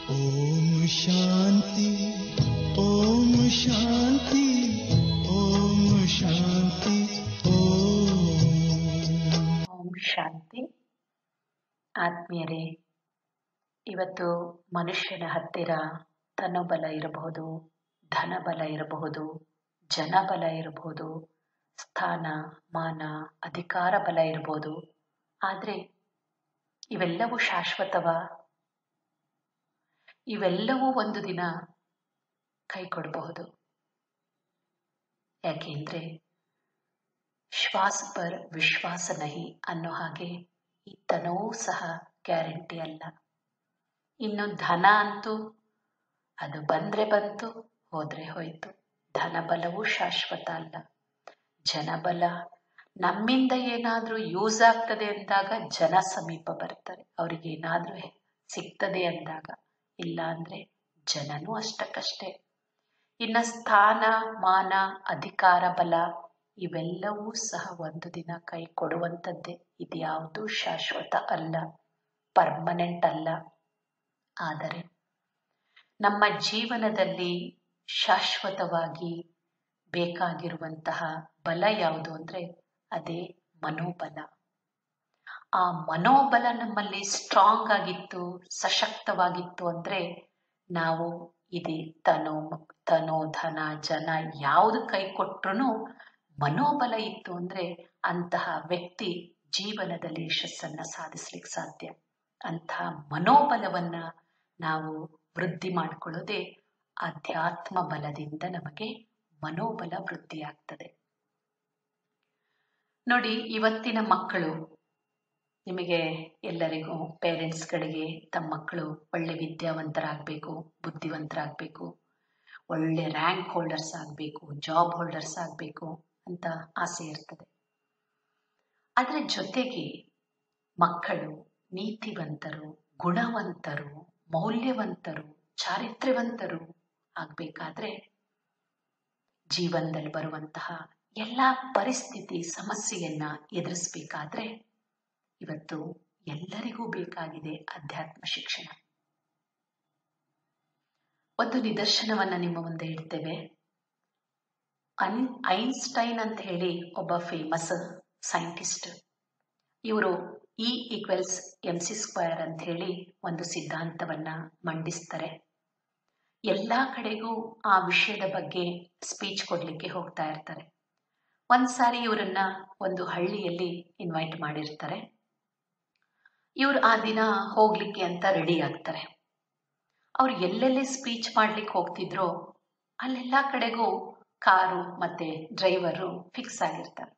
ಓಂ ಶಾಂತಿ ಓಂ ಶಾಂತಿ ಓಂ ಶಾಂತಿ ಓಂ ಓಂ ಶಾಂತಿ ಆತ್ಮೀಯರೇ ಇವತ್ತು ಮನುಷ್ಯನ ಹತ್ತಿರ ತನುಬಲ ಇರಬಹುದು ಧನಬಲ ಇರಬಹುದು ಜನಬಲ ಇರಬಹುದು ಸ್ಥಾನ ಮಾನ ಅಧಿಕಾರ ಬಲ ಇರಬಹುದು ಆದರೆ ಇವೆಲ್ಲವೂ ಶಾಶ್ವತವ ಇವೆಲ್ಲವೂ ಒಂದು ದಿನ ಕೈ ಕೊಡಬಹುದು ಯಾಕೆಂದ್ರೆ ಶ್ವಾಸ ಪರ್ ವಿಶ್ವಾಸ ನಹಿ ಅನ್ನೋ ಹಾಗೆ ಈ ತನವೂ ಸಹ ಗ್ಯಾರಂಟಿ ಅಲ್ಲ ಇನ್ನು ಧನ ಅಂತೂ ಅದು ಬಂದ್ರೆ ಬಂತು ಹೋದ್ರೆ ಹೋಯ್ತು ಧನಬಲವೂ ಶಾಶ್ವತ ಅಲ್ಲ ಜನಬಲ ನಮ್ಮಿಂದ ಏನಾದ್ರೂ ಯೂಸ್ ಆಗ್ತದೆ ಅಂದಾಗ ಜನ ಸಮೀಪ ಬರ್ತಾರೆ ಅವ್ರಿಗೆ ಏನಾದ್ರೂ ಸಿಗ್ತದೆ ಅಂದಾಗ ಇಲ್ಲ ಅಂದ್ರೆ ಜನನೂ ಅಷ್ಟಕ್ಕಷ್ಟೇ ಇನ್ನ ಸ್ಥಾನ ಮಾನ ಅಧಿಕಾರ ಬಲ ಇವೆಲ್ಲವೂ ಸಹ ಒಂದು ದಿನ ಕೈ ಕೊಡುವಂಥದ್ದೇ ಇದ್ಯಾವುದೂ ಶಾಶ್ವತ ಅಲ್ಲ ಪರ್ಮನೆಂಟ್ ಅಲ್ಲ ಆದರೆ ನಮ್ಮ ಜೀವನದಲ್ಲಿ ಶಾಶ್ವತವಾಗಿ ಬೇಕಾಗಿರುವಂತಹ ಬಲ ಯಾವುದು ಅಂದ್ರೆ ಅದೇ ಮನೋಬಲ ಆ ಮನೋಬಲ ನಮ್ಮಲ್ಲಿ ಸ್ಟ್ರಾಂಗ್ ಆಗಿತ್ತು ಸಶಕ್ತವಾಗಿತ್ತು ಅಂದ್ರೆ ನಾವು ಇದೇ ತನೋ ತನೋ ಧನ ಜನ ಯಾವುದು ಕೈ ಕೊಟ್ರು ಮನೋಬಲ ಇತ್ತು ಅಂದ್ರೆ ಅಂತಹ ವ್ಯಕ್ತಿ ಜೀವನದಲ್ಲಿ ಯಶಸ್ಸನ್ನ ಸಾಧಿಸ್ಲಿಕ್ಕೆ ಸಾಧ್ಯ ಅಂತಹ ಮನೋಬಲವನ್ನ ನಾವು ವೃದ್ಧಿ ಮಾಡಿಕೊಳ್ಳೋದೇ ಅಧ್ಯಾತ್ಮ ಬಲದಿಂದ ನಮಗೆ ಮನೋಬಲ ವೃದ್ಧಿಯಾಗ್ತದೆ ನೋಡಿ ಇವತ್ತಿನ ಮಕ್ಕಳು ನಿಮಗೆ ಎಲ್ಲರಿಗೂ ಪೇರೆಂಟ್ಸ್ಗಳಿಗೆ ತಮ್ಮ ಮಕ್ಕಳು ಒಳ್ಳೆ ವಿದ್ಯಾವಂತರಾಗಬೇಕು ಬುದ್ಧಿವಂತರಾಗಬೇಕು ಒಳ್ಳೆ ರ್ಯಾಂಕ್ ಹೋಲ್ಡರ್ಸ್ ಆಗಬೇಕು ಜಾಬ್ ಹೋಲ್ಡರ್ಸ್ ಆಗಬೇಕು ಅಂತ ಆಸೆ ಇರ್ತದೆ ಅದರ ಜೊತೆಗೆ ಮಕ್ಕಳು ನೀತಿವಂತರು ಗುಣವಂತರು ಮೌಲ್ಯವಂತರು ಚಾರಿತ್ರ್ಯವಂತರು ಆಗಬೇಕಾದ್ರೆ ಜೀವನದಲ್ಲಿ ಬರುವಂತಹ ಎಲ್ಲ ಪರಿಸ್ಥಿತಿ ಸಮಸ್ಯೆಯನ್ನ ಎದುರಿಸಬೇಕಾದ್ರೆ ಇವತ್ತು ಎಲ್ಲರಿಗೂ ಬೇಕಾಗಿದೆ ಅಧ್ಯಾತ್ಮ ಶಿಕ್ಷಣ ಒಂದು ನಿದರ್ಶನವನ್ನ ನಿಮ್ಮ ಮುಂದೆ ಇಡ್ತೇವೆ ಅನ್ ಐನ್ಸ್ಟೈನ್ ಅಂತ ಹೇಳಿ ಒಬ್ಬ ಫೇಮಸ್ ಸೈಂಟಿಸ್ಟ್ ಇವರು E equals M C square ಅಂತ ಹೇಳಿ ಒಂದು ಸಿದ್ಧಾಂತವನ್ನ ಮಂಡಿಸ್ತಾರೆ ಎಲ್ಲ ಕಡೆಗೂ ಆ ವಿಷಯದ ಬಗ್ಗೆ ಸ್ಪೀಚ್ ಕೊಡ್ಲಿಕ್ಕೆ ಹೋಗ್ತಾ ಇರ್ತಾರೆ ಒಂದ್ಸಾರಿ ಇವರನ್ನ ಒಂದು ಹಳ್ಳಿಯಲ್ಲಿ ಇನ್ವೈಟ್ ಮಾಡಿರ್ತಾರೆ ಇವ್ರು ಆ ದಿನ ಹೋಗ್ಲಿಕ್ಕೆ ಅಂತ ರೆಡಿ ಆಗ್ತಾರೆ ಅವ್ರು ಎಲ್ಲೆಲ್ಲಿ ಸ್ಪೀಚ್ ಮಾಡ್ಲಿಕ್ಕೆ ಹೋಗ್ತಿದ್ರೋ ಅಲ್ಲೆಲ್ಲ ಕಡೆಗೂ ಕಾರು ಮತ್ತೆ ಡ್ರೈವರು ಫಿಕ್ಸ್ ಆಗಿರ್ತಾರೆ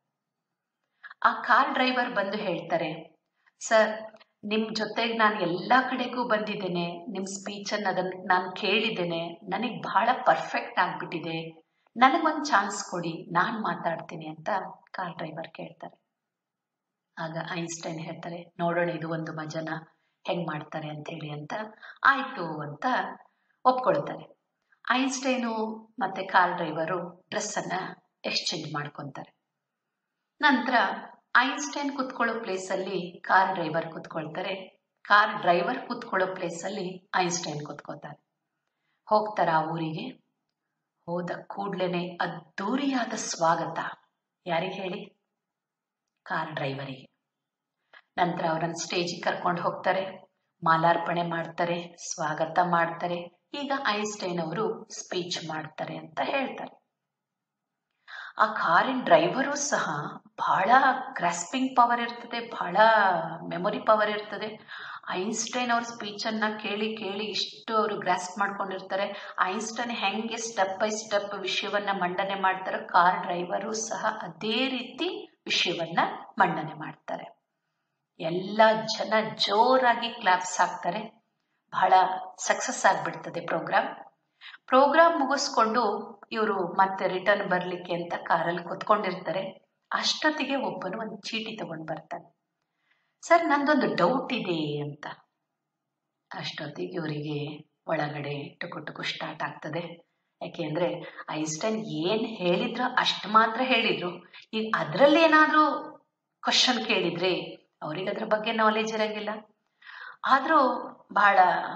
ಆ ಕಾರ್ ಡ್ರೈವರ್ ಬಂದು ಹೇಳ್ತಾರೆ ಸರ್ ನಿಮ್ ಜೊತೆಗೆ ನಾನು ಎಲ್ಲ ಕಡೆಗೂ ಬಂದಿದ್ದೇನೆ ನಿಮ್ ಸ್ಪೀಚ್ ಅನ್ನ ಅದನ್ನ ನಾನು ಕೇಳಿದ್ದೇನೆ ನನಗೆ ಬಹಳ ಪರ್ಫೆಕ್ಟ್ ಆಗ್ಬಿಟ್ಟಿದೆ ನನಗೊಂದು ಚಾನ್ಸ್ ಕೊಡಿ ನಾನ್ ಮಾತಾಡ್ತೀನಿ ಅಂತ ಕಾರ್ ಡ್ರೈವರ್ ಕೇಳ್ತಾರೆ ಆಗ ಐನ್ಸ್ಟೈನ್ ಹೇಳ್ತಾರೆ ನೋಡೋಣ ಇದು ಒಂದು ಮಜನ ಹೆಂಗ್ ಮಾಡ್ತಾರೆ ಅಂತ ಹೇಳಿ ಅಂತ ಆಯ್ತು ಅಂತ ಒಪ್ಕೊಳ್ತಾರೆ ಐನ್ಸ್ಟೈನು ಮತ್ತೆ ಕಾರ್ ಡ್ರೈವರು ಡ್ರೆಸ್ ಅನ್ನ ಎಕ್ಸ್ಚೇಂಜ್ ಮಾಡ್ಕೊಂತಾರೆ ನಂತರ ಐನ್ಸ್ಟೈನ್ ಕುತ್ಕೊಳ್ಳೋ ಪ್ಲೇಸ್ ಅಲ್ಲಿ ಕಾರ್ ಡ್ರೈವರ್ ಕುತ್ಕೊಳ್ತಾರೆ ಕಾರ್ ಡ್ರೈವರ್ ಕುತ್ಕೊಳ್ಳೋ ಪ್ಲೇಸ್ ಅಲ್ಲಿ ಐನ್ಸ್ಟೈನ್ ಕುತ್ಕೋತಾರೆ ಹೋಗ್ತಾರ ಆ ಊರಿಗೆ ಹೋದ ಕೂಡ್ಲೇನೆ ಅದ್ದೂರಿಯಾದ ಸ್ವಾಗತ ಯಾರಿಗೆ ಹೇಳಿ ಕಾರ್ ಡ್ರೈವರಿಗೆ ನಂತರ ಅವರನ್ನ ಸ್ಟೇಜಿಗೆ ಕರ್ಕೊಂಡು ಹೋಗ್ತಾರೆ ಮಾಲಾರ್ಪಣೆ ಮಾಡ್ತಾರೆ ಸ್ವಾಗತ ಮಾಡ್ತಾರೆ ಈಗ ಐನ್ಸ್ಟೈನ್ ಅವರು ಸ್ಪೀಚ್ ಮಾಡ್ತಾರೆ ಅಂತ ಹೇಳ್ತಾರೆ ಆ ಕಾರಿನ ಡ್ರೈವರು ಸಹ ಬಹಳ ಗ್ರಾಸ್ಪಿಂಗ್ ಪವರ್ ಇರ್ತದೆ ಬಹಳ ಮೆಮೊರಿ ಪವರ್ ಇರ್ತದೆ ಐನ್ಸ್ಟೈನ್ ಅವ್ರ ಸ್ಪೀಚ್ ಅನ್ನ ಕೇಳಿ ಕೇಳಿ ಇಷ್ಟು ಅವರು ಗ್ರಾಸ್ಪ್ ಮಾಡ್ಕೊಂಡಿರ್ತಾರೆ ಐನ್ಸ್ಟೈನ್ ಹೆಂಗೆ ಸ್ಟೆಪ್ ಬೈ ಸ್ಟೆಪ್ ವಿಷಯವನ್ನ ಮಂಡನೆ ಮಾಡ್ತಾರೆ ಕಾರ್ ಡ್ರೈವರು ಸಹ ಅದೇ ರೀತಿ ವಿಷಯವನ್ನ ಮಂಡನೆ ಮಾಡ್ತಾರೆ ಎಲ್ಲ ಜನ ಜೋರಾಗಿ ಕ್ಲಾಪ್ಸ್ ಹಾಕ್ತಾರೆ ಬಹಳ ಸಕ್ಸಸ್ ಆಗ್ಬಿಡ್ತದೆ ಪ್ರೋಗ್ರಾಮ್ ಪ್ರೋಗ್ರಾಮ್ ಮುಗಿಸ್ಕೊಂಡು ಇವರು ಮತ್ತೆ ರಿಟರ್ನ್ ಬರ್ಲಿಕ್ಕೆ ಅಂತ ಕಾರಲ್ಲಿ ಕುತ್ಕೊಂಡಿರ್ತಾರೆ ಅಷ್ಟೊತ್ತಿಗೆ ಒಬ್ಬನು ಒಂದು ಚೀಟಿ ತಗೊಂಡು ಬರ್ತಾನೆ ಸರ್ ನಂದೊಂದು ಡೌಟ್ ಇದೆ ಅಂತ ಅಷ್ಟೊತ್ತಿಗೆ ಇವರಿಗೆ ಒಳಗಡೆ ಟುಕು ಟುಕು ಸ್ಟಾರ್ಟ್ ಆಗ್ತದೆ ಯಾಕೆಂದ್ರೆ ಐನ್ಸ್ಟೈನ್ ಏನ್ ಹೇಳಿದ್ರು ಅಷ್ಟು ಮಾತ್ರ ಹೇಳಿದ್ರು ಈಗ ಅದ್ರಲ್ಲಿ ಏನಾದ್ರೂ ಕ್ವಶನ್ ಕೇಳಿದ್ರೆ ಅವ್ರಿಗೆ ಅದ್ರ ಬಗ್ಗೆ ನಾಲೆಜ್ ಇರಂಗಿಲ್ಲ ಆದ್ರೂ ಬಹಳ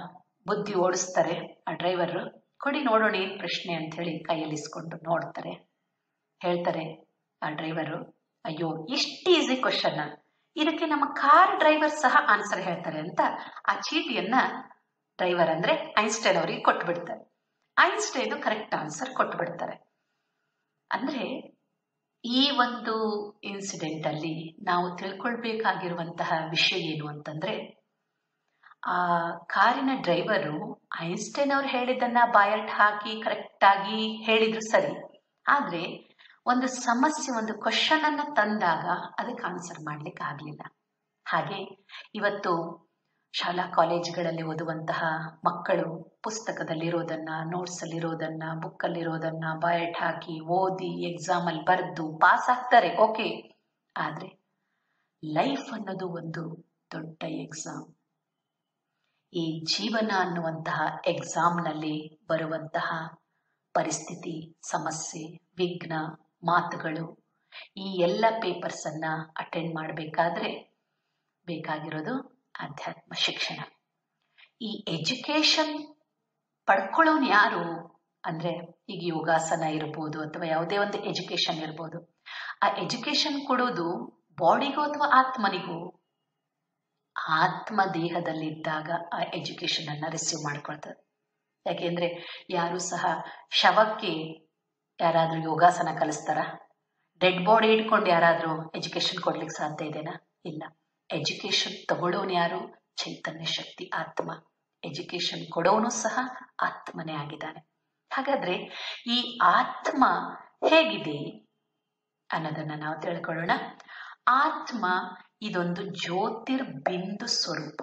ಬುದ್ಧಿ ಓಡಿಸ್ತಾರೆ ಆ ಡ್ರೈವರ್ ಕೊಡಿ ನೋಡೋಣ ಏನು ಪ್ರಶ್ನೆ ಅಂತ ಹೇಳಿ ಕೈಯಲ್ಲಿ ಇಸ್ಕೊಂಡು ನೋಡ್ತಾರೆ ಹೇಳ್ತಾರೆ ಆ ಡ್ರೈವರು ಅಯ್ಯೋ ಇಷ್ಟು ಈಸಿ ಕ್ವಶನ್ ಇದಕ್ಕೆ ನಮ್ಮ ಕಾರ್ ಡ್ರೈವರ್ ಸಹ ಆನ್ಸರ್ ಹೇಳ್ತಾರೆ ಅಂತ ಆ ಚೀಟಿಯನ್ನ ಡ್ರೈವರ್ ಅಂದ್ರೆ ಐನ್ಸ್ಟೈನ್ ಅವರಿಗೆ ಕೊಟ್ಟು ಬಿಡ್ತಾರೆ ಐನ್ಸ್ಟೈನ್ ಕರೆಕ್ಟ್ ಆನ್ಸರ್ ಕೊಟ್ಟು ಬಿಡ್ತಾರೆ ಅಂದ್ರೆ ಈ ಒಂದು ಇನ್ಸಿಡೆಂಟ್ ಅಲ್ಲಿ ನಾವು ತಿಳ್ಕೊಳ್ಬೇಕಾಗಿರುವಂತಹ ವಿಷಯ ಏನು ಅಂತಂದ್ರೆ ಆ ಕಾರಿನ ಡ್ರೈವರು ಐನ್ಸ್ಟೈನ್ ಅವ್ರು ಹೇಳಿದ್ದನ್ನ ಬಾಯಟ್ ಹಾಕಿ ಕರೆಕ್ಟ್ ಆಗಿ ಹೇಳಿದ್ರು ಸರಿ ಆದ್ರೆ ಒಂದು ಸಮಸ್ಯೆ ಒಂದು ಕ್ವಶನ್ ಅನ್ನ ತಂದಾಗ ಅದಕ್ಕೆ ಆನ್ಸರ್ ಮಾಡ್ಲಿಕ್ಕೆ ಆಗ್ಲಿಲ್ಲ ಹಾಗೆ ಇವತ್ತು ಶಾಲಾ ಕಾಲೇಜುಗಳಲ್ಲಿ ಓದುವಂತಹ ಮಕ್ಕಳು ಪುಸ್ತಕದಲ್ಲಿರೋದನ್ನ ನೋಟ್ಸ್ ಅಲ್ಲಿರೋದನ್ನ ಬುಕ್ ಅಲ್ಲಿರೋದನ್ನ ಬಯಟ್ ಹಾಕಿ ಓದಿ ಎಕ್ಸಾಮ್ ಅಲ್ಲಿ ಬರೆದು ಪಾಸ್ ಆಗ್ತಾರೆ ಓಕೆ ಆದ್ರೆ ಲೈಫ್ ಅನ್ನೋದು ಒಂದು ದೊಡ್ಡ ಎಕ್ಸಾಮ್ ಈ ಜೀವನ ಅನ್ನುವಂತಹ ಎಕ್ಸಾಮ್ನಲ್ಲಿ ಬರುವಂತಹ ಪರಿಸ್ಥಿತಿ ಸಮಸ್ಯೆ ವಿಘ್ನ ಮಾತುಗಳು ಈ ಎಲ್ಲ ಪೇಪರ್ಸ್ ಅನ್ನ ಅಟೆಂಡ್ ಮಾಡಬೇಕಾದ್ರೆ ಬೇಕಾಗಿರೋದು ಆಧ್ಯಾತ್ಮ ಶಿಕ್ಷಣ ಈ ಎಜುಕೇಶನ್ ಪಡ್ಕೊಳ್ಳೋನು ಯಾರು ಅಂದ್ರೆ ಈಗ ಯೋಗಾಸನ ಇರ್ಬೋದು ಅಥವಾ ಯಾವುದೇ ಒಂದು ಎಜುಕೇಶನ್ ಇರ್ಬೋದು ಆ ಎಜುಕೇಶನ್ ಕೊಡೋದು ಬಾಡಿಗೂ ಅಥವಾ ಆತ್ಮನಿಗೂ ಆತ್ಮ ದೇಹದಲ್ಲಿದ್ದಾಗ ಆ ಎಜುಕೇಶನ್ ಅನ್ನ ರಿಸೀವ್ ಮಾಡ್ಕೊಳ್ತದೆ ಯಾಕೆಂದ್ರೆ ಯಾರು ಸಹ ಶವಕ್ಕೆ ಯಾರಾದ್ರೂ ಯೋಗಾಸನ ಕಲಿಸ್ತಾರ ಡೆಡ್ ಬಾಡಿ ಇಟ್ಕೊಂಡು ಯಾರಾದ್ರೂ ಎಜುಕೇಶನ್ ಕೊಡ್ಲಿಕ್ಕೆ ಸಾಧ್ಯ ಇದೆನಾ ಇಲ್ಲ ಎಜುಕೇಶನ್ ತಗೊಳ್ಳೋನು ಯಾರು ಚೈತನ್ಯ ಶಕ್ತಿ ಆತ್ಮ ಎಜುಕೇಶನ್ ಕೊಡೋನು ಸಹ ಆತ್ಮನೇ ಆಗಿದ್ದಾನೆ ಹಾಗಾದ್ರೆ ಈ ಆತ್ಮ ಹೇಗಿದೆ ಅನ್ನೋದನ್ನ ನಾವು ತಿಳ್ಕೊಳ್ಳೋಣ ಆತ್ಮ ಇದೊಂದು ಜ್ಯೋತಿರ್ಬಿಂದು ಸ್ವರೂಪ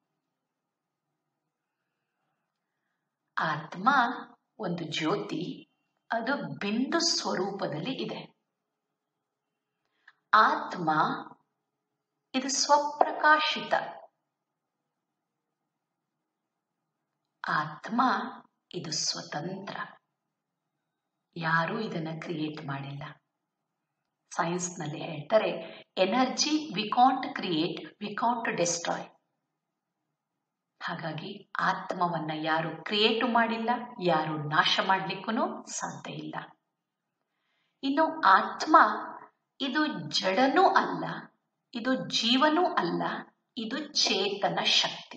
ಆತ್ಮ ಒಂದು ಜ್ಯೋತಿ ಅದು ಬಿಂದು ಸ್ವರೂಪದಲ್ಲಿ ಇದೆ ಆತ್ಮ ಇದು ಸ್ವಪ್ರಕಾಶಿತ ಆತ್ಮ ಇದು ಸ್ವತಂತ್ರ ಯಾರೂ ಇದನ್ನ ಕ್ರಿಯೇಟ್ ಮಾಡಿಲ್ಲ ಸೈನ್ಸ್ ನಲ್ಲಿ ಹೇಳ್ತಾರೆ energy we can't create we can't destroy ಹಾಗಾಗಿ ಆತ್ಮವನ್ನ ಯಾರು ಕ್ರಿಯೇಟ್ ಮಾಡಿಲ್ಲ ಯಾರು ನಾಶ ಮಾಡ್ಲಿಕ್ಕೂ ಸಾಧ್ಯ ಇಲ್ಲ ಇನ್ನು ಆತ್ಮ ಇದು ಜಡನೂ ಅಲ್ಲ ಇದು ಜೀವನೂ ಅಲ್ಲ ಇದು ಚೇತನ ಶಕ್ತಿ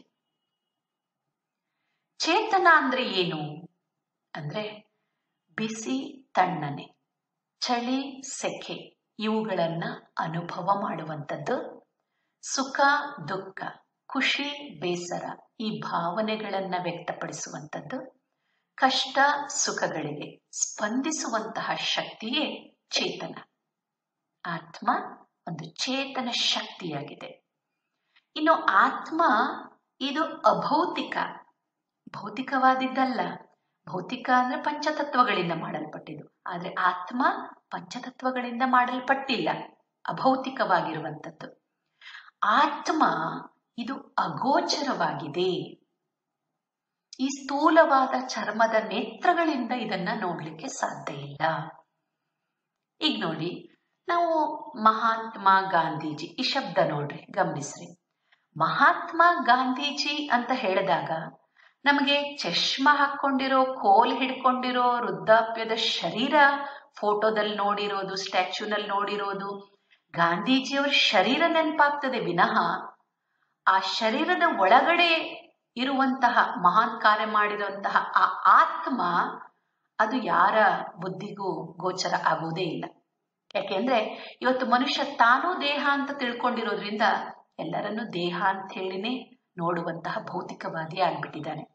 ಚೇತನ ಅಂದ್ರೆ ಏನು ಅಂದ್ರೆ ಬಿಸಿ ತಣ್ಣನೆ ಚಳಿ ಸೆಖೆ ಇವುಗಳನ್ನ ಅನುಭವ ಮಾಡುವಂಥದ್ದು ಸುಖ ದುಃಖ ಖುಷಿ ಬೇಸರ ಈ ಭಾವನೆಗಳನ್ನ ವ್ಯಕ್ತಪಡಿಸುವಂಥದ್ದು ಕಷ್ಟ ಸುಖಗಳಿಗೆ ಸ್ಪಂದಿಸುವಂತಹ ಶಕ್ತಿಯೇ ಚೇತನ ಆತ್ಮ ಒಂದು ಚೇತನ ಶಕ್ತಿಯಾಗಿದೆ ಇನ್ನು ಆತ್ಮ ಇದು ಅಭೌತಿಕ ಭೌತಿಕವಾದಿದ್ದಲ್ಲ ಭೌತಿಕ ಅಂದ್ರೆ ಪಂಚತತ್ವಗಳಿಂದ ಮಾಡಲ್ಪಟ್ಟಿದ್ದು ಆದ್ರೆ ಆತ್ಮ ಪಂಚತತ್ವಗಳಿಂದ ಮಾಡಲ್ಪಟ್ಟಿಲ್ಲ ಅಭೌತಿಕವಾಗಿರುವಂಥದ್ದು ಆತ್ಮ ಇದು ಅಗೋಚರವಾಗಿದೆ ಈ ಸ್ಥೂಲವಾದ ಚರ್ಮದ ನೇತ್ರಗಳಿಂದ ಇದನ್ನ ನೋಡ್ಲಿಕ್ಕೆ ಸಾಧ್ಯ ಇಲ್ಲ ಈಗ ನೋಡಿ ನಾವು ಮಹಾತ್ಮ ಗಾಂಧೀಜಿ ಈ ಶಬ್ದ ನೋಡ್ರಿ ಗಮನಿಸ್ರಿ ಮಹಾತ್ಮ ಗಾಂಧೀಜಿ ಅಂತ ಹೇಳಿದಾಗ ನಮಗೆ ಚಶ್ಮಾ ಹಾಕೊಂಡಿರೋ ಕೋಲ್ ಹಿಡ್ಕೊಂಡಿರೋ ವೃದ್ಧಾಪ್ಯದ ಶರೀರ ಫೋಟೋದಲ್ಲಿ ನೋಡಿರೋದು ಸ್ಟ್ಯಾಚ್ಯೂನಲ್ಲಿ ನೋಡಿರೋದು ಗಾಂಧೀಜಿಯವರ ಶರೀರ ನೆನಪಾಗ್ತದೆ ವಿನಃ ಆ ಶರೀರದ ಒಳಗಡೆ ಇರುವಂತಹ ಮಹಾನ್ ಕಾರ್ಯ ಮಾಡಿರುವಂತಹ ಆ ಆತ್ಮ ಅದು ಯಾರ ಬುದ್ಧಿಗೂ ಗೋಚರ ಆಗುವುದೇ ಇಲ್ಲ ಯಾಕೆಂದ್ರೆ ಇವತ್ತು ಮನುಷ್ಯ ತಾನೂ ದೇಹ ಅಂತ ತಿಳ್ಕೊಂಡಿರೋದ್ರಿಂದ ಎಲ್ಲರನ್ನೂ ದೇಹ ಅಂತ ಹೇಳಿನೇ ನೋಡುವಂತಹ ಭೌತಿಕವಾದಿ ಆಗ್ಬಿಟ್ಟಿದ್ದಾನೆ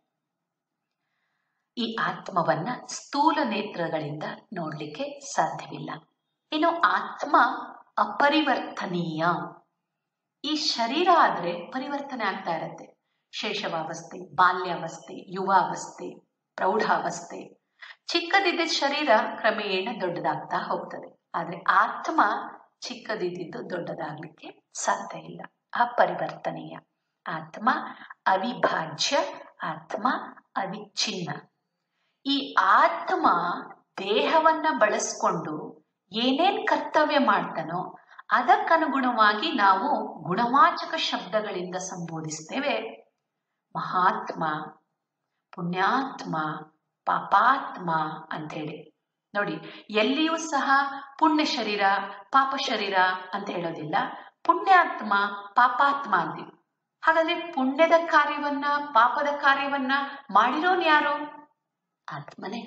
ಈ ಆತ್ಮವನ್ನ ಸ್ಥೂಲ ನೇತ್ರಗಳಿಂದ ನೋಡ್ಲಿಕ್ಕೆ ಸಾಧ್ಯವಿಲ್ಲ ಇನ್ನು ಆತ್ಮ ಅಪರಿವರ್ತನೀಯ ಈ ಶರೀರ ಆದ್ರೆ ಪರಿವರ್ತನೆ ಆಗ್ತಾ ಇರತ್ತೆ ಶೇಷವಾವಸ್ಥೆ ಬಾಲ್ಯಾವಸ್ಥೆ ಯುವಾವಸ್ಥೆ ಪ್ರೌಢಾವಸ್ಥೆ ಚಿಕ್ಕದಿದ್ದ ಶರೀರ ಕ್ರಮೇಣ ದೊಡ್ಡದಾಗ್ತಾ ಹೋಗ್ತದೆ ಆದ್ರೆ ಆತ್ಮ ಚಿಕ್ಕದಿದ್ದು ದೊಡ್ಡದಾಗ್ಲಿಕ್ಕೆ ಸಾಧ್ಯ ಇಲ್ಲ ಅಪರಿವರ್ತನೀಯ ಆತ್ಮ ಅವಿಭಾಜ್ಯ ಆತ್ಮ ಅವಿಚ್ಛಿನ್ನ ಈ ಆತ್ಮ ದೇಹವನ್ನ ಬಳಸ್ಕೊಂಡು ಏನೇನ್ ಕರ್ತವ್ಯ ಮಾಡ್ತಾನೋ ಅದಕ್ಕನುಗುಣವಾಗಿ ನಾವು ಗುಣವಾಚಕ ಶಬ್ದಗಳಿಂದ ಸಂಬೋಧಿಸ್ತೇವೆ ಮಹಾತ್ಮ ಪುಣ್ಯಾತ್ಮ ಪಾಪಾತ್ಮ ಅಂಥೇಳಿ ನೋಡಿ ಎಲ್ಲಿಯೂ ಸಹ ಪುಣ್ಯ ಶರೀರ ಪಾಪ ಶರೀರ ಅಂತ ಹೇಳೋದಿಲ್ಲ ಪುಣ್ಯಾತ್ಮ ಪಾಪಾತ್ಮ ಅಂತೀವಿ ಹಾಗಾದ್ರೆ ಪುಣ್ಯದ ಕಾರ್ಯವನ್ನ ಪಾಪದ ಕಾರ್ಯವನ್ನ ಮಾಡಿರೋನ್ ಯಾರು ಆತ್ಮನೇ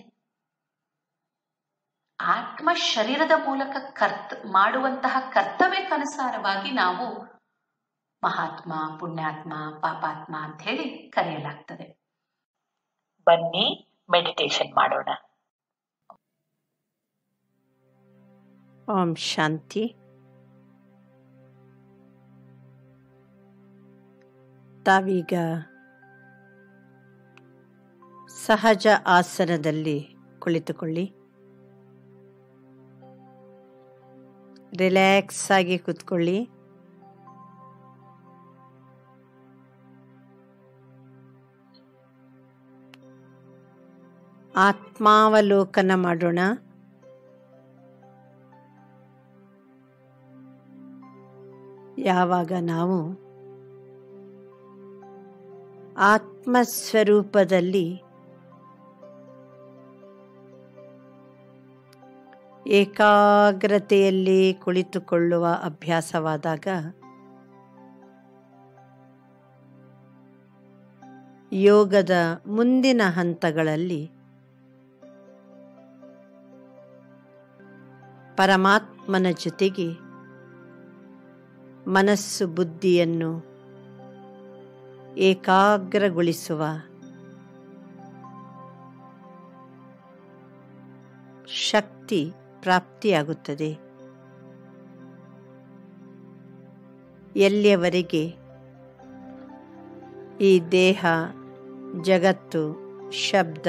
ಆತ್ಮ ಶರೀರದ ಮೂಲಕ ಕರ್ತ ಮಾಡುವಂತಹ ಕರ್ತವ್ಯಕ್ಕನುಸಾರವಾಗಿ ನಾವು ಮಹಾತ್ಮ ಪುಣ್ಯಾತ್ಮ ಪಾಪಾತ್ಮ ಅಂತ ಹೇಳಿ ಕರೆಯಲಾಗ್ತದೆ ಬನ್ನಿ ಮೆಡಿಟೇಷನ್ ಮಾಡೋಣ ಓಂ ಶಾಂತಿ ತಾವೀಗ ಸಹಜ ಆಸನದಲ್ಲಿ ಕುಳಿತುಕೊಳ್ಳಿ ರಿಲ್ಯಾಕ್ಸ್ ಆಗಿ ಕೂತ್ಕೊಳ್ಳಿ ಆತ್ಮಾವಲೋಕನ ಮಾಡೋಣ ಯಾವಾಗ ನಾವು ಆತ್ಮಸ್ವರೂಪದಲ್ಲಿ ಏಕಾಗ್ರತೆಯಲ್ಲಿ ಕುಳಿತುಕೊಳ್ಳುವ ಅಭ್ಯಾಸವಾದಾಗ ಯೋಗದ ಮುಂದಿನ ಹಂತಗಳಲ್ಲಿ ಪರಮಾತ್ಮನ ಜೊತೆಗೆ ಮನಸ್ಸು ಬುದ್ಧಿಯನ್ನು ಏಕಾಗ್ರಗೊಳಿಸುವ ಶಕ್ತಿ ಪ್ರಾಪ್ತಿಯಾಗುತ್ತದೆ ಎಲ್ಲಿಯವರೆಗೆ ಈ ದೇಹ ಜಗತ್ತು ಶಬ್ದ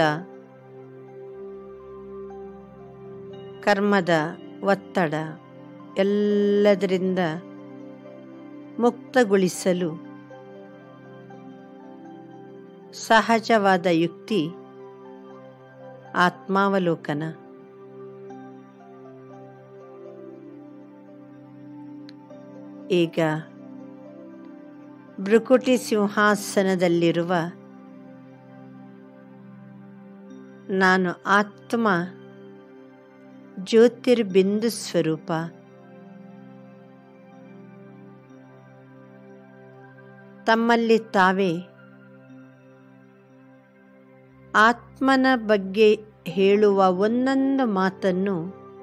ಕರ್ಮದ ಒತ್ತಡ ಎಲ್ಲದರಿಂದ ಮುಕ್ತಗೊಳಿಸಲು ಸಹಜವಾದ ಯುಕ್ತಿ ಆತ್ಮಾವಲೋಕನ ಈಗ ಭೃಕುಟಿ ಸಿಂಹಾಸನದಲ್ಲಿರುವ ನಾನು ಆತ್ಮ ಜ್ಯೋತಿರ್ಬಿಂದು ಸ್ವರೂಪ ತಮ್ಮಲ್ಲಿ ತಾವೇ ಆತ್ಮನ ಬಗ್ಗೆ ಹೇಳುವ ಒಂದೊಂದು ಮಾತನ್ನು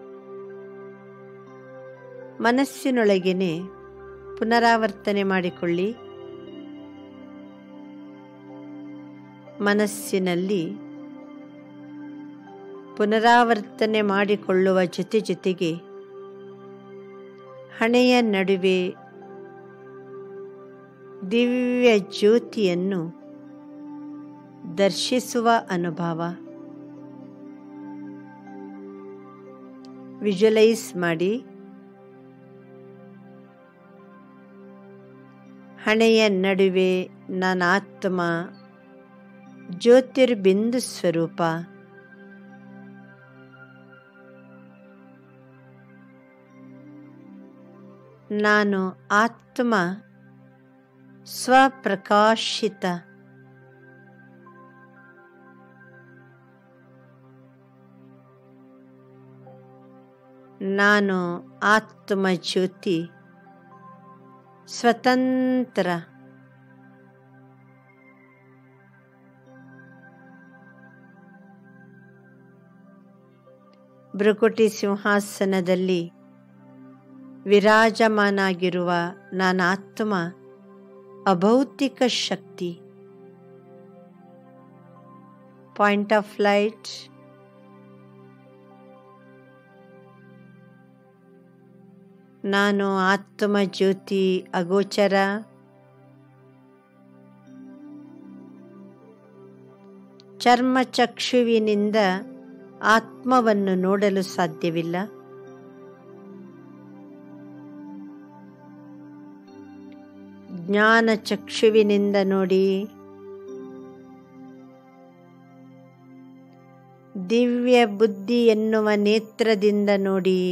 ಮನಸ್ಸಿನೊಳಗೇನೆ ಪುನರಾವರ್ತನೆ ಮಾಡಿಕೊಳ್ಳಿ ಮನಸ್ಸಿನಲ್ಲಿ ಪುನರಾವರ್ತನೆ ಮಾಡಿಕೊಳ್ಳುವ ಜೊತೆ ಜೊತೆಗೆ ಹಣೆಯ ನಡುವೆ ದಿವ್ಯ ಜ್ಯೋತಿಯನ್ನು ದರ್ಶಿಸುವ ಅನುಭವ ವಿಜುವಲೈಸ್ ಮಾಡಿ ಹಣೆಯ ನಡುವೆ ನಾನಾತ್ಮ ಜ್ಯೋತಿರ್ಬಿಂದು ಸ್ವರೂಪ ನಾನು ಆತ್ಮ ಸ್ವಪ್ರಕಾಶಿತ ನಾನು ಆತ್ಮ ಜ್ಯೋತಿ ಸ್ವತಂತ್ರ ಭೃಕುಟಿ ಸಿಂಹಾಸನದಲ್ಲಿ ವಿರಾಜಮಾನಾಗಿರುವ ನಾನಾತ್ಮ ಅಭೌತಿಕ ಶಕ್ತಿ ಪಾಯಿಂಟ್ ಆಫ್ ಲೈಟ್ ನಾನು ಆತ್ಮ ಜ್ಯೋತಿ ಅಗೋಚರ ಚರ್ಮಚಕ್ಷುವಿನಿಂದ ಆತ್ಮವನ್ನು ನೋಡಲು ಸಾಧ್ಯವಿಲ್ಲ ಜ್ಞಾನ ಚಕ್ಷುವಿನಿಂದ ನೋಡಿ ದಿವ್ಯ ಬುದ್ಧಿ ಎನ್ನುವ ನೇತ್ರದಿಂದ ನೋಡಿ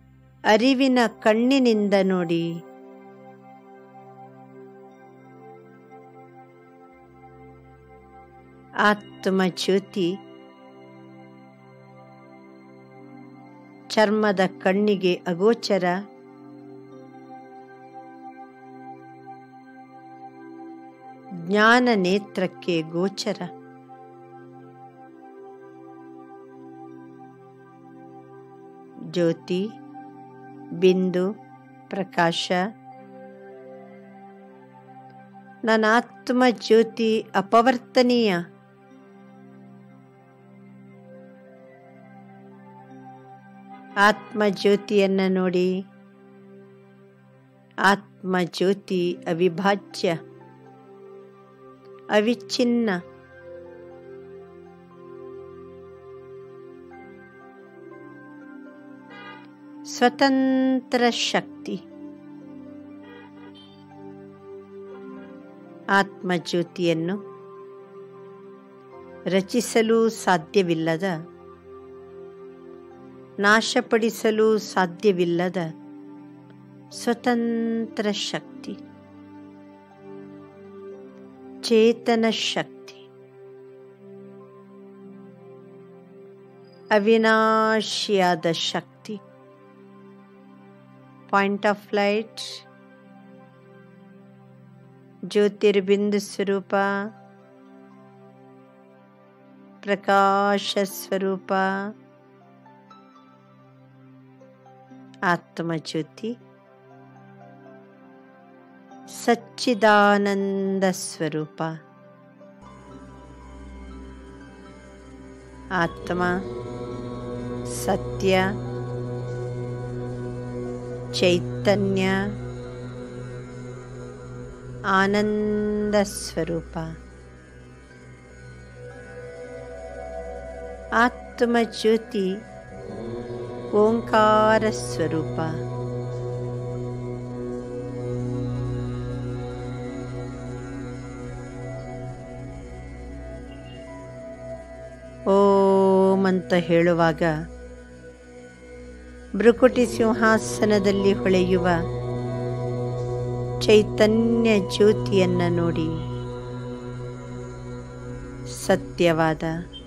ಅರಿವಿನ ಕಣ್ಣಿನಿಂದ ನೋಡಿ ಆತ್ಮ ಜ್ಯೋತಿ ಚರ್ಮದ ಕಣ್ಣಿಗೆ ಅಗೋಚರ ಜ್ಞಾನ ನೇತ್ರಕ್ಕೆ ಗೋಚರ ಜ್ಯೋತಿ ಬಿಂದು ಪ್ರಕಾಶ ನನ್ನ ಆತ್ಮ ಜ್ಯೋತಿ ಅಪವರ್ತನೀಯ ಆತ್ಮ ಜ್ಯೋತಿಯನ್ನ ನೋಡಿ ಆತ್ಮ ಜ್ಯೋತಿ ಅವಿಭಾಜ್ಯ ಅವಿಚ್ಛಿನ್ನ ಸ್ವತಂತ್ರ ಶಕ್ತಿ ಆತ್ಮಜ್ಯೋತಿಯನ್ನು ರಚಿಸಲು ಸಾಧ್ಯವಿಲ್ಲದ ನಾಶಪಡಿಸಲು ಸಾಧ್ಯವಿಲ್ಲದ ಸ್ವತಂತ್ರ ಶಕ್ತಿ ಚೇತನ ಶಕ್ತಿ ಅವಿನಾಶಿಯಾದ ಶಕ್ತಿ ಪಾಯಿಂಟ್ ಆಫ್ ಲೈಟ್ ಜ್ಯೋತಿರ್ಬಿಂದು ಸ್ವರೂಪ ಪ್ರಕಾಶ ಸ್ವರೂಪ ಆತ್ಮಜ್ಯೋತಿ ಸಚ್ಚಿದಾನಂದ ಸ್ವರೂಪ ಆತ್ಮ ಸತ್ಯ ಚೈತನ್ಯ ಆನಂದ ಸ್ವರೂಪ ಆತ್ಮಜ್ಯೋತಿ ಓಂಕಾರ ಸ್ವರೂಪ ಓಂ ಅಂತ ಹೇಳುವಾಗ ಭ್ರುಕುಟಿ ಸಿಂಹಾಸನದಲ್ಲಿ ಹೊಳೆಯುವ ಚೈತನ್ಯ ಜ್ಯೋತಿಯನ್ನ ನೋಡಿ ಸತ್ಯವಾದ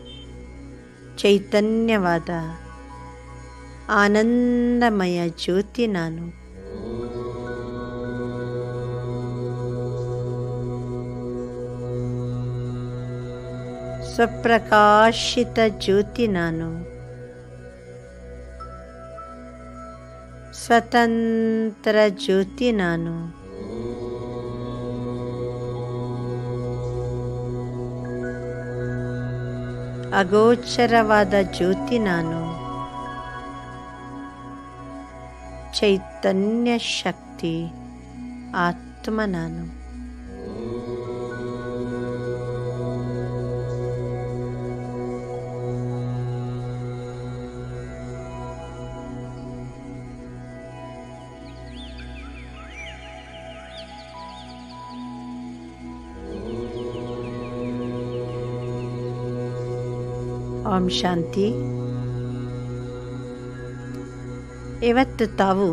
ಚೈತನ್ಯವಾದ ಆನಂದಮಯ ಜ್ಯೋತಿ ನಾನು ಸ್ವಪ್ರಕಾಶಿತ ಜ್ಯೋತಿ ನಾನು ಸ್ವತಂತ್ರ ಜ್ಯೋತಿ ನಾನು ಅಗೋಚರವಾದ ಜ್ಯೋತಿ ನಾನು ಚೈತನ್ಯ ಶಕ್ತಿ ಆತ್ಮ ನಾನು ಓಂ ಶಾಂತಿ ಇವತ್ತು ತಾವು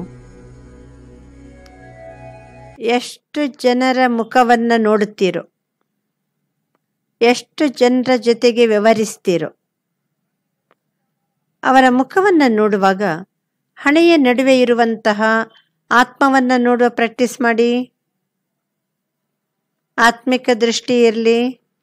ಎಷ್ಟು ಜನರ ಮುಖವನ್ನು ನೋಡುತ್ತೀರೋ ಎಷ್ಟು ಜನರ ಜೊತೆಗೆ ವ್ಯವಹರಿಸ್ತೀರೋ ಅವರ ಮುಖವನ್ನು ನೋಡುವಾಗ ಹಣೆಯ ನಡುವೆ ಇರುವಂತಹ ಆತ್ಮವನ್ನು ನೋಡುವ ಪ್ರಾಕ್ಟೀಸ್ ಮಾಡಿ ಆತ್ಮಿಕ ದೃಷ್ಟಿ ಇರಲಿ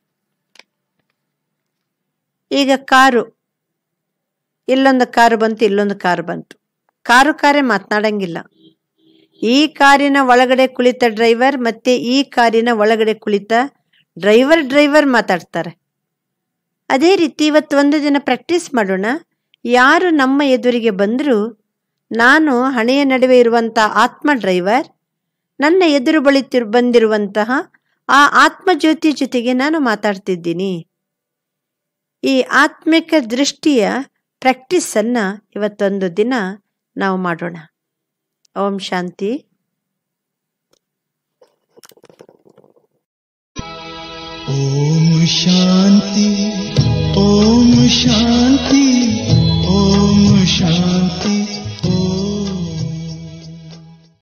ಈಗ ಕಾರು ಇಲ್ಲೊಂದು ಕಾರು ಬಂತು ಇಲ್ಲೊಂದು ಕಾರು ಬಂತು ಕಾರು ಕಾರೇ ಮಾತನಾಡಂಗಿಲ್ಲ ಈ ಕಾರಿನ ಒಳಗಡೆ ಕುಳಿತ ಡ್ರೈವರ್ ಮತ್ತೆ ಈ ಕಾರಿನ ಒಳಗಡೆ ಕುಳಿತ ಡ್ರೈವರ್ ಡ್ರೈವರ್ ಮಾತಾಡ್ತಾರೆ ಅದೇ ರೀತಿ ಇವತ್ತು ಒಂದು ದಿನ ಪ್ರಾಕ್ಟೀಸ್ ಮಾಡೋಣ ಯಾರು ನಮ್ಮ ಎದುರಿಗೆ ಬಂದರೂ ನಾನು ಹಣೆಯ ನಡುವೆ ಇರುವಂಥ ಆತ್ಮ ಡ್ರೈವರ್ ನನ್ನ ಎದುರು ಬಳಿತಿರ್ ಬಂದಿರುವಂತಹ ಆ ಆತ್ಮಜ್ಯೋತಿ ಜೊತೆಗೆ ನಾನು ಮಾತಾಡ್ತಿದ್ದೀನಿ ಈ ಆತ್ಮಿಕ ದೃಷ್ಟಿಯ ಪ್ರಾಕ್ಟೀಸನ್ನು ಇವತ್ತೊಂದು ದಿನ ನಾವು ಮಾಡೋಣ ಓಂ ಶಾಂತಿ ॐ शान्ति ॐ शान्ति ॐ शान्ति